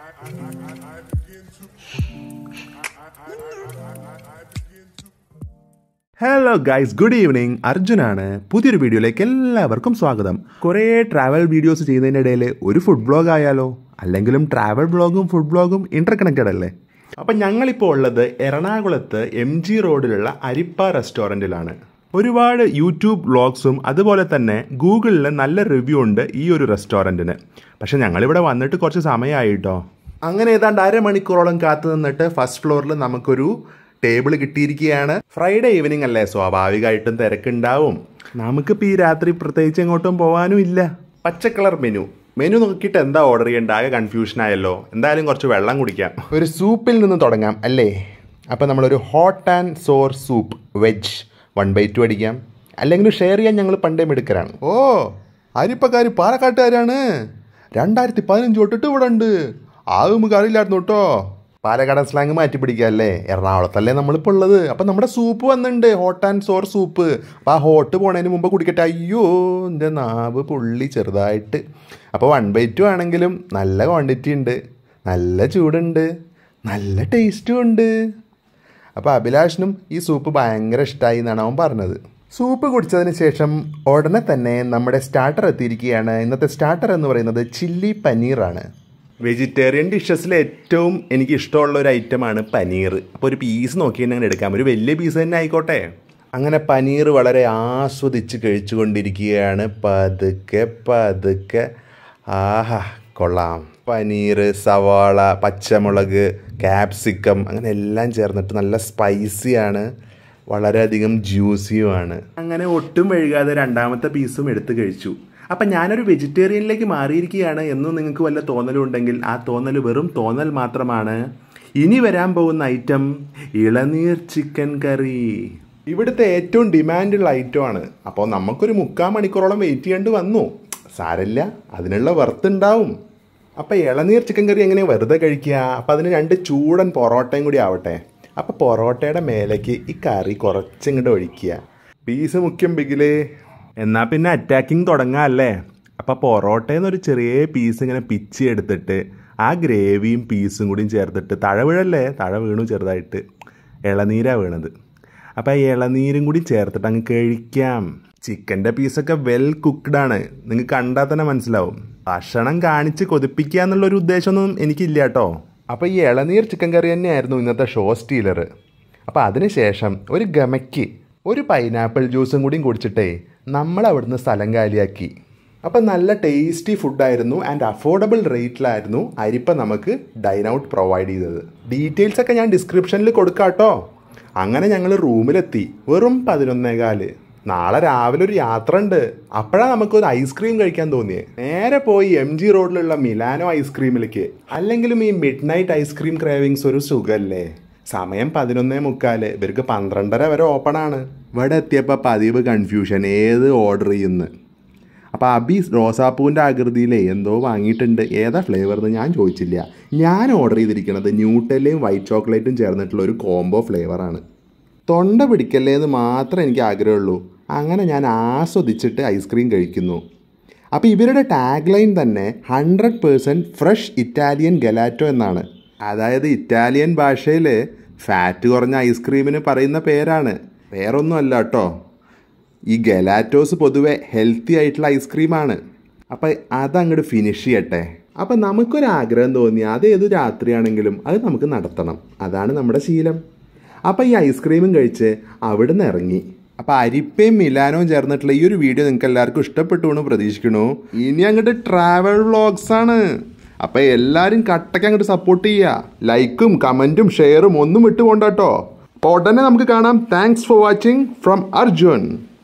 hello guys good evening അർജുനാണ് പുതിയൊരു വീഡിയോയിലേക്ക് എല്ലാവർക്കും സ്വാഗതം കുറേ ട്രാവൽ വീഡിയോസ് ചെയ്യുന്നതിനിടയിൽ ഒരു ഫുഡ് ബ്ലോഗ് ആയാലോ അല്ലെങ്കിലും ട്രാവൽ ബ്ലോഗും ഫുഡ് ബ്ലോഗും ഇന്റർ കണക്റ്റഡ് അല്ലേ അപ്പം ഞങ്ങളിപ്പോൾ ഉള്ളത് എറണാകുളത്ത് എം ജി റോഡിലുള്ള അരിപ്പ റെസ്റ്റോറൻറ്റിലാണ് ഒരുപാട് യൂട്യൂബ് വ്ളോഗ്സും അതുപോലെ തന്നെ ഗൂഗിളിൽ നല്ല റിവ്യൂ ഉണ്ട് ഈ ഒരു റെസ്റ്റോറൻറ്റിന് പക്ഷെ ഞങ്ങളിവിടെ വന്നിട്ട് കുറച്ച് സമയമായിട്ടോ അങ്ങനെ ഏതാണ്ട് അരമണിക്കൂറോളം കാത്തു നിന്നിട്ട് ഫസ്റ്റ് ഫ്ലോറിൽ നമുക്കൊരു ടേബിൾ കിട്ടിയിരിക്കുകയാണ് ഫ്രൈഡേ ഈവനിങ് അല്ലേ സ്വാഭാവികമായിട്ടും തിരക്കുണ്ടാവും നമുക്കിപ്പോൾ ഈ രാത്രി പ്രത്യേകിച്ച് എങ്ങോട്ടും പോകാനും ഇല്ല പച്ച കളർ മെനു മെനു നോക്കിയിട്ട് എന്താ ഓർഡർ ചെയ്യേണ്ട ആകെ കൺഫ്യൂഷൻ ആയല്ലോ എന്തായാലും കുറച്ച് വെള്ളം കുടിക്കാം ഒരു സൂപ്പിൽ നിന്ന് തുടങ്ങാം അല്ലേ അപ്പോൾ നമ്മളൊരു hot and sour soup veg one by two അടിക്കാം അല്ലെങ്കിൽ ഷെയർ ചെയ്യാൻ ഞങ്ങൾ പണ്ടേ എടുക്കലാണ് ഓ അരിപ്പക്കാർ പാലക്കാട്ടുകാരാണ് രണ്ടായിരത്തി പതിനഞ്ച് തൊട്ടിട്ട് ഇവിടെ ഉണ്ട് ആ നമുക്ക് അറിയില്ലായിരുന്നു കേട്ടോ പാലക്കാടൻ സ്ലാങ് മാറ്റി പിടിക്കാല്ലേ എറണാകുളത്തല്ലേ നമ്മളിപ്പോൾ ഉള്ളത് അപ്പം നമ്മുടെ സൂപ്പ് വന്നിട്ടുണ്ട് ഹോട്ട് ആൻഡ് സോർ സൂപ്പ് അപ്പോൾ ആ ഹോട്ട് പോണതിന് മുമ്പ് കുടിക്കട്ടെ അയ്യോ എൻ്റെ നാവ് പുള്ളി ചെറുതായിട്ട് അപ്പോൾ വൺ ബൈ ടു ആണെങ്കിലും നല്ല ക്വാണ്ടിറ്റി ഉണ്ട് നല്ല ചൂടുണ്ട് നല്ല ടേസ്റ്റും ഉണ്ട് അപ്പോൾ അഭിലാഷിനും ഈ സൂപ്പ് ഭയങ്കര ഇഷ്ടമായി എന്നാണ് അവൻ പറഞ്ഞത് സൂപ്പ് കുടിച്ചതിന് ശേഷം ഉടനെ തന്നെ നമ്മുടെ സ്റ്റാർട്ടർ എത്തിയിരിക്കുകയാണ് ഇന്നത്തെ സ്റ്റാർട്ടർ എന്ന് പറയുന്നത് ചില്ലി പനീറാണ് വെജിറ്റേറിയൻ ഡിഷസിൽ ഏറ്റവും എനിക്ക് ഇഷ്ടമുള്ള ഒരു ഐറ്റമാണ് പനീർ അപ്പോൾ ഒരു പീസ് നോക്കി തന്നെ അങ്ങനെ എടുക്കാം ഒരു വലിയ പീസ് തന്നെ ആയിക്കോട്ടെ അങ്ങനെ പനീർ വളരെ ആസ്വദിച്ച് കഴിച്ചുകൊണ്ടിരിക്കുകയാണ് പതുക്കെ പതുക്കെ ആഹാ കൊള്ളാം പനീർ സവാള പച്ചമുളക് ക്യാപ്സിക്കം അങ്ങനെ എല്ലാം ചേർന്നിട്ട് നല്ല സ്പൈസിയാണ് വളരെയധികം ജ്യൂസിയുമാണ് അങ്ങനെ ഒട്ടും വഴുകാതെ രണ്ടാമത്തെ പീസും എടുത്ത് കഴിച്ചു അപ്പം ഞാനൊരു വെജിറ്റേറിയനിലേക്ക് മാറിയിരിക്കുകയാണ് എന്നും നിങ്ങൾക്ക് വല്ല തോന്നലുണ്ടെങ്കിൽ ആ തോന്നൽ വെറും തോന്നൽ മാത്രമാണ് ഇനി വരാൻ പോകുന്ന ഐറ്റം ഇളനീർ ചിക്കൻ കറി ഇവിടുത്തെ ഏറ്റവും ഡിമാൻഡുള്ള ഐറ്റമാണ് അപ്പോൾ നമുക്കൊരു മുക്കാൽ മണിക്കൂറോളം വെയിറ്റ് ചെയ്യേണ്ടി വന്നു സാരല്ല അതിനുള്ള വർത്ത് ഉണ്ടാവും അപ്പോൾ ഇളനീർ ചിക്കൻ കറി എങ്ങനെ വെറുതെ കഴിക്കുക അപ്പോൾ അതിന് രണ്ട് ചൂടൻ പൊറോട്ടയും കൂടി ആവട്ടെ അപ്പോൾ പൊറോട്ടയുടെ മേലേക്ക് ഈ കറി കുറച്ചിങ്ങോട്ട് ഒഴിക്കുക പീസ് മുഖ്യം ബിഗിലേ എന്നാൽ പിന്നെ അറ്റാക്കിങ് തുടങ്ങാം അല്ലേ അപ്പോൾ പൊറോട്ടയിൽ നിന്ന് ഒരു ചെറിയ പീസ് ഇങ്ങനെ പിച്ചി എടുത്തിട്ട് ആ ഗ്രേവിയും പീസും കൂടിയും ചേർത്തിട്ട് തഴ വീഴല്ലേ തഴ വീണു ചെറുതായിട്ട് ഇളനീരാണ് വീണത് അപ്പോൾ ആ ഇളനീരും കൂടി ചേർത്തിട്ട് അങ്ങ് കഴിക്കാം ചിക്കൻ്റെ പീസൊക്കെ വെൽ കുക്ക്ഡ് ആണ് നിങ്ങൾക്ക് കണ്ടാൽ തന്നെ മനസ്സിലാവും ഭക്ഷണം കാണിച്ച് കൊതിപ്പിക്കുക എന്നുള്ളൊരു ഉദ്ദേശമൊന്നും എനിക്കില്ല കേട്ടോ അപ്പോൾ ഈ ഇളനീർ ചിക്കൻ കറി തന്നെയായിരുന്നു ഇന്നത്തെ ഷോ സ്റ്റീലർ അപ്പോൾ അതിനുശേഷം ഒരു ഗമയ്ക്ക് ഒരു പൈനാപ്പിൾ ജ്യൂസും കൂടിയും കുടിച്ചിട്ടേ നമ്മൾ അവിടുന്ന് സ്ഥലം കാലിയാക്കി അപ്പം നല്ല ടേസ്റ്റി ഫുഡായിരുന്നു ആൻഡ് അഫോർഡബിൾ റേറ്റിലായിരുന്നു അരിപ്പ നമുക്ക് ഡൈൻ ഔട്ട് പ്രൊവൈഡ് ചെയ്തത് ഡീറ്റെയിൽസ് ഒക്കെ ഞാൻ ഡിസ്ക്രിപ്ഷനിൽ കൊടുക്കാം കേട്ടോ അങ്ങനെ ഞങ്ങൾ റൂമിലെത്തി വെറും പതിനൊന്നേകാല് നാളെ രാവിലെ ഒരു യാത്ര ഉണ്ട് അപ്പോഴാണ് നമുക്കൊരു ഐസ്ക്രീം കഴിക്കാൻ തോന്നിയേ നേരെ പോയി എം ജി റോഡിലുള്ള മിലാനോ ഐസ്ക്രീമിലേക്ക് അല്ലെങ്കിലും ഈ മിഡ് നൈറ്റ് ഐസ്ക്രീം ക്രേവിങ്സ് ഒരു സുഖമല്ലേ സമയം പതിനൊന്നേ മുക്കാല് ഇവർക്ക് പന്ത്രണ്ടര വരെ ഓപ്പൺ ആണ് ഇവിടെ എത്തിയപ്പോൾ പതിവ് കൺഫ്യൂഷൻ ഏത് ഓർഡർ ചെയ്യുന്നു അപ്പോൾ അബി റോസാപ്പൂവിൻ്റെ ആകൃതിയിലേ എന്തോ വാങ്ങിയിട്ടുണ്ട് ഏതാ ഫ്ലേവർ എന്ന് ഞാൻ ചോദിച്ചില്ല ഞാൻ ഓർഡർ ചെയ്തിരിക്കുന്നത് ന്യൂട്ടല്ലയും വൈറ്റ് ചോക്ലേറ്റും ചേർന്നിട്ടുള്ള ഒരു കോംബോ ഫ്ലേവറാണ് തൊണ്ട പിടിക്കല്ലേ എന്ന് മാത്രമേ എനിക്ക് ആഗ്രഹമുള്ളൂ അങ്ങനെ ഞാൻ ആസ്വദിച്ചിട്ട് ഐസ്ക്രീം കഴിക്കുന്നു അപ്പോൾ ഇവരുടെ ടാഗ് ലൈൻ തന്നെ hundred percent fresh Italian gelato എന്നാണ് അതായത് ഇറ്റാലിയൻ ഭാഷയിൽ ഫാറ്റ് കുറഞ്ഞ ഐസ്ക്രീമിന് പറയുന്ന പേരാണ് വേറൊന്നും അല്ല കേട്ടോ ഈ ഗലാറ്റോസ് പൊതുവെ ഹെൽത്തി ആയിട്ടുള്ള ഐസ്ക്രീമാണ് അപ്പം അതങ്ങോട്ട് ഫിനിഷ് ചെയ്യട്ടെ അപ്പം നമുക്കൊരാഗ്രഹം തോന്നി അത് ഏത് രാത്രിയാണെങ്കിലും അത് നമുക്ക് നടത്തണം അതാണ് നമ്മുടെ ശീലം അപ്പം ഈ ഐസ്ക്രീമും കഴിച്ച് അവിടെ നിന്ന് ഇറങ്ങി അപ്പം അരിപ്പയും മിലാനവും ചേർന്നിട്ടുള്ള ഈ ഒരു വീഡിയോ നിങ്ങൾക്ക് എല്ലാവർക്കും ഇഷ്ടപ്പെട്ടു എന്ന് പ്രതീക്ഷിക്കണു ഇനി അങ്ങോട്ട് ട്രാവൽ വ്ളോഗ്സ് ആണ് അപ്പം എല്ലാവരും കട്ടയ്ക്ക് അങ്ങോട്ട് സപ്പോർട്ട് ചെയ്യുക ലൈക്കും കമൻറ്റും ഷെയറും ഒന്നും വിട്ടുപോണ്ട കേട്ടോ അപ്പോൾ ഉടനെ നമുക്ക് കാണാം thanks for watching from Arjun